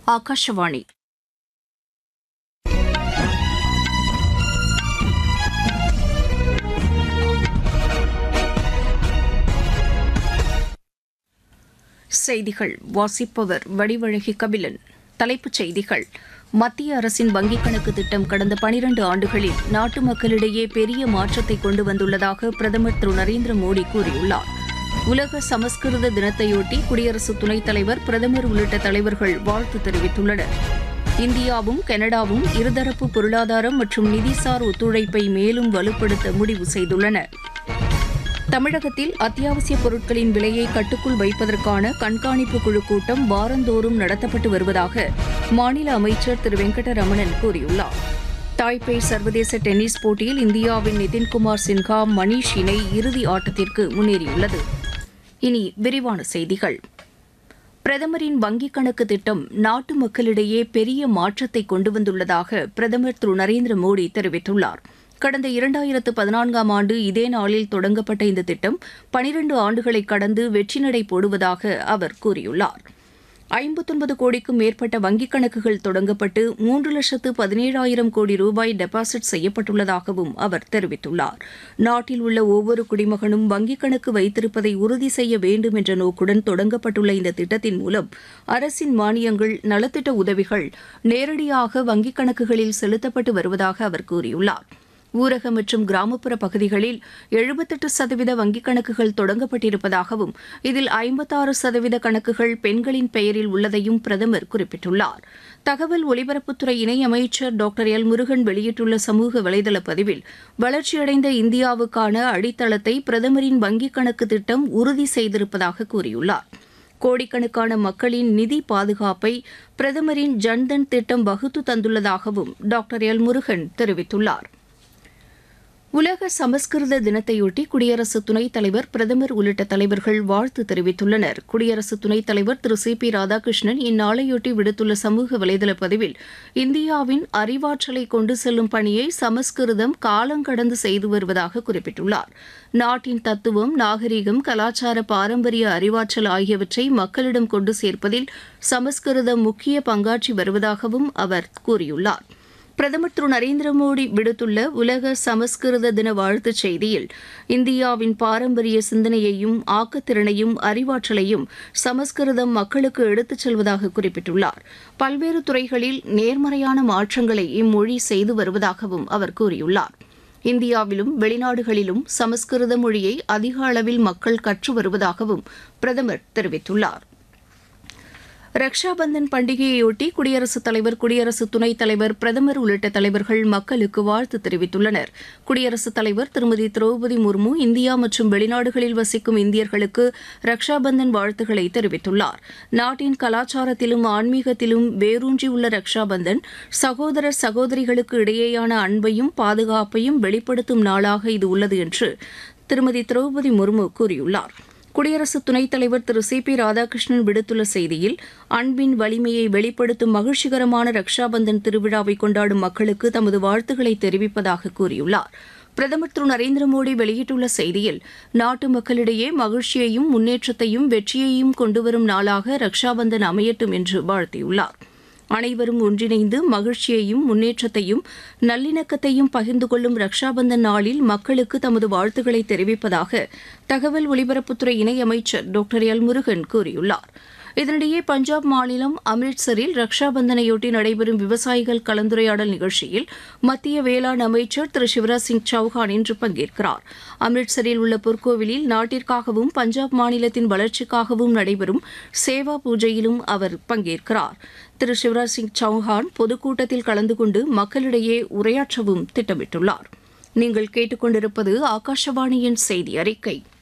ಆಕಾಶವಾಣಿ செய்திகள் வாசிப்பவர் வடிவழகி கபிலன் தலைப்புச் செய்திகள் மத்திய அரசின் வங்கிக் கணக்கு திட்டம் கடந்த பனிரண்டு ஆண்டுகளில் நாட்டு மக்களிடையே பெரிய மாற்றத்தை கொண்டு வந்துள்ளதாக பிரதமர் திரு நரேந்திர மோடி கூறியுள்ளார் உலக சமஸ்கிருத தினத்தையொட்டி குடியரசு துணைத் தலைவர் பிரதமர் உள்ளிட்ட தலைவர்கள் வாழ்த்து தெரிவித்துள்ளனர் இந்தியாவும் கனடாவும் இருதரப்பு பொருளாதாரம் மற்றும் நிதிசார் ஒத்துழைப்பை மேலும் வலுப்படுத்த முடிவு செய்துள்ளன தமிழகத்தில் அத்தியாவசிய பொருட்களின் விலையை கட்டுக்குள் வைப்பதற்கான கண்காணிப்பு குழு கூட்டம் வாரந்தோறும் நடத்தப்பட்டு வருவதாக மாநில அமைச்சர் திரு வெங்கடரமணன் கூறியுள்ளார் தாய்பே சர்வதேச டென்னிஸ் போட்டியில் இந்தியாவின் நிதின்குமார் சின்ஹா மணீஷ் இணை இறுதி ஆட்டத்திற்கு முன்னேறியுள்ளது இனி விரிவான செய்திகள் பிரதமரின் வங்கிக் கணக்கு திட்டம் நாட்டு மக்களிடையே பெரிய மாற்றத்தை கொண்டு வந்துள்ளதாக பிரதமர் திரு நரேந்திர மோடி தெரிவித்துள்ளார் கடந்த இரண்டாயிரத்து பதினான்காம் ஆண்டு இதே நாளில் தொடங்கப்பட்ட இந்த திட்டம் பனிரண்டு ஆண்டுகளை கடந்து வெற்றி நடை போடுவதாக அவர் கூறியுள்ளார் ஐம்பத்தொன்பது கோடிக்கும் மேற்பட்ட வங்கிக் கணக்குகள் தொடங்கப்பட்டு மூன்று லட்சத்து பதினேழாயிரம் கோடி ரூபாய் டெபாசிட் செய்யப்பட்டுள்ளதாகவும் அவர் தெரிவித்துள்ளார் நாட்டில் உள்ள ஒவ்வொரு குடிமகனும் வங்கிக் கணக்கு வைத்திருப்பதை உறுதி செய்ய வேண்டும் என்ற நோக்குடன் தொடங்கப்பட்டுள்ள இந்த திட்டத்தின் மூலம் அரசின் மானியங்கள் நலத்திட்ட உதவிகள் நேரடியாக வங்கிக் கணக்குகளில் செலுத்தப்பட்டு வருவதாக அவர் கூறியுள்ளார் ஊரக மற்றும் கிராமப்புற பகுதிகளில் எழுபத்தெட்டு சதவீத வங்கிக் கணக்குகள் தொடங்கப்பட்டிருப்பதாகவும் இதில் ஐம்பத்தாறு சதவீத கணக்குகள் பெண்களின் பெயரில் உள்ளதையும் பிரதமர் குறிப்பிட்டுள்ளார் தகவல் ஒலிபரப்புத்துறை இணையமைச்சர் டாக்டர் எல் முருகன் வெளியிட்டுள்ள சமூக வலைதள பதிவில் வளர்ச்சியடைந்த இந்தியாவுக்கான அடித்தளத்தை பிரதமரின் வங்கிக் கணக்கு திட்டம் உறுதி செய்திருப்பதாக கூறியுள்ளார் கோடிக்கணக்கான மக்களின் நிதி பாதுகாப்பை பிரதமரின் ஜன்தன் திட்டம் வகுத்து தந்துள்ளதாகவும் டாக்டர் எல் முருகன் தெரிவித்துள்ளார் உலக சமஸ்கிருத தினத்தையொட்டி குடியரசு துணைத் தலைவர் பிரதமர் உள்ளிட்ட தலைவர்கள் வாழ்த்து தெரிவித்துள்ளனர் குடியரசு துணைத் தலைவர் திரு சி பி ராதாகிருஷ்ணன் இந்நாளையொட்டி விடுத்துள்ள சமூக வலைதள பதிவில் இந்தியாவின் அறிவாற்றலை கொண்டு செல்லும் பணியை சமஸ்கிருதம் காலங்கடந்து செய்து வருவதாக குறிப்பிட்டுள்ளார் நாட்டின் தத்துவம் நாகரிகம் கலாச்சார பாரம்பரிய அறிவாற்றல் ஆகியவற்றை மக்களிடம் கொண்டு சேர்ப்பதில் சமஸ்கிருதம் முக்கிய பங்காற்றி வருவதாகவும் அவர் கூறியுள்ளார் பிரதமர் திரு நரேந்திர மோடி விடுத்துள்ள உலக சமஸ்கிருத தின வாழ்த்துச் செய்தியில் இந்தியாவின் பாரம்பரிய சிந்தனையையும் ஆக்கத்திறனையும் அறிவாற்றலையும் சமஸ்கிருதம் மக்களுக்கு எடுத்துச் செல்வதாக குறிப்பிட்டுள்ளார் பல்வேறு துறைகளில் நேர்மறையான மாற்றங்களை இம்மொழி செய்து வருவதாகவும் அவர் கூறியுள்ளார் இந்தியாவிலும் வெளிநாடுகளிலும் சமஸ்கிருத மொழியை அதிக அளவில் மக்கள் கற்று வருவதாகவும் பிரதமர் தெரிவித்துள்ளார் ரக்ஷாபந்தன் பண்டிகையையொட்டி குடியரசுத் தலைவர் குடியரசு துணைத் தலைவர் பிரதமர் உள்ளிட்ட தலைவர்கள் மக்களுக்கு வாழ்த்து தெரிவித்துள்ளனர் குடியரசுத் தலைவர் திருமதி திரௌபதி முர்மு இந்தியா மற்றும் வெளிநாடுகளில் வசிக்கும் இந்தியர்களுக்கு ரக்ஷாபந்தன் வாழ்த்துக்களை தெரிவித்துள்ளார் நாட்டின் கலாச்சாரத்திலும் ஆன்மீகத்திலும் வேரூன்றியுள்ள ரக்ஷாபந்தன் சகோதரர் சகோதரிகளுக்கு இடையேயான அன்பையும் பாதுகாப்பையும் வெளிப்படுத்தும் நாளாக இது உள்ளது என்று திருமதி திரௌபதி முர்மு கூறியுள்ளார் குடியரசு துணைத் தலைவர் திரு சி பி ராதாகிருஷ்ணன் விடுத்துள்ள செய்தியில் அன்பின் வலிமையை வெளிப்படுத்தும் மகிழ்ச்சிகரமான ரக்ஷாபந்தன் திருவிழாவை கொண்டாடும் மக்களுக்கு தமது வாழ்த்துக்களை தெரிவிப்பதாக கூறியுள்ளார் பிரதமர் திரு நரேந்திர மோடி வெளியிட்டுள்ள செய்தியில் நாட்டு மக்களிடையே மகிழ்ச்சியையும் முன்னேற்றத்தையும் வெற்றியையும் கொண்டுவரும் நாளாக ரக்ஷாபந்தன் அமையட்டும் என்று வாழ்த்தியுள்ளார் அனைவரும் ஒன்றிணைந்து மகிழ்ச்சியையும் முன்னேற்றத்தையும் நல்லிணக்கத்தையும் பகிர்ந்து கொள்ளும் ரக்ஷாபந்தன் நாளில் மக்களுக்கு தமது வாழ்த்துக்களை தெரிவிப்பதாக தகவல் ஒலிபரப்புத்துறை இணையமைச்சர் டாக்டர் எல் முருகன் கூறியுள்ளார் இதனிடையே பஞ்சாப் மாநிலம் அம்ரிட்சரில் ரக்ஷாபந்தனையொட்டி நடைபெறும் விவசாயிகள் கலந்துரையாடல் நிகழ்ச்சியில் மத்திய வேளாண் அமைச்சர் திரு சிவராஜ் சிங் சௌஹான் இன்று பங்கேற்கிறார் அம்ரிட்சரில் உள்ள பொற்கோவிலில் நாட்டிற்காகவும் பஞ்சாப் மாநிலத்தின் வளர்ச்சிக்காகவும் நடைபெறும் சேவா பூஜையிலும் அவர் பங்கேற்கிறார் திரு சிவராஜ் சிங் சௌஹான் பொதுக்கூட்டத்தில் கலந்து கொண்டு மக்களிடையே உரையாற்றவும் திட்டமிட்டுள்ளார் நீங்கள் கேட்டுக்கொண்டிருப்பது ஆகாஷவாணியின் செய்தி அறிக்கை